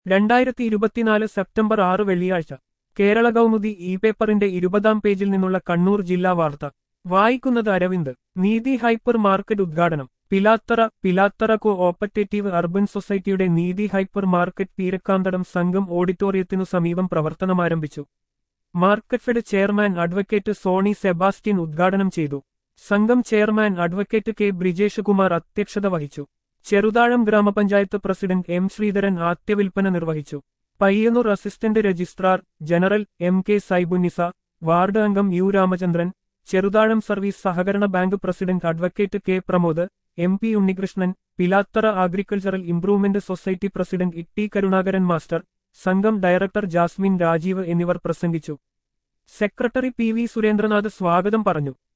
രണ്ടായിരത്തി ഇരുപത്തിനാല് സെപ്റ്റംബർ ആറ് വെള്ളിയാഴ്ച കേരള കൗമുദി ഇ പേപ്പറിന്റെ ഇരുപതാം പേജിൽ നിന്നുള്ള കണ്ണൂർ ജില്ലാ വാർത്ത വായിക്കുന്നത് അരവിന്ദ് നീതി ഹൈപ്പർ മാർക്കറ്റ് ഉദ്ഘാടനം Pilathara Pilathara co operative urban സൊസൈറ്റിയുടെ നീതി ഹൈപ്പർ മാർക്കറ്റ് പീരക്കാന്തടം സംഘം ഓഡിറ്റോറിയത്തിനു സമീപം പ്രവർത്തനമാരംഭിച്ചു market fed chairman advocate Soni Sebastian ഉദ്ഘാടനം ചെയ്തു സംഘം chairman advocate K Brijesh Kumar അധ്യക്ഷത വഹിച്ചു ചെറുതാഴം ഗ്രാമപഞ്ചായത്ത് പ്രസിഡന്റ് എം ശ്രീധരൻ ആദ്യവിൽപ്പന നിർവഹിച്ചു Payyanur assistant registrar general M K Saibunisa ward അംഗം യു രാമചന്ദ്രൻ ചെറുതാഴം സർവീസ് സഹകരണ bank president advocate K Pramod M P Unnikrishnan Pilathara agricultural improvement society president Itty Karunakaran master സംഘം ഡയറക്ടർ ജാസ്മിൻ രാജീവ് എന്നിവർ പ്രസംഗിച്ചു സെക്രട്ടറി പി വി സുരേന്ദ്രനാഥ് സ്വാഗതം പറഞ്ഞു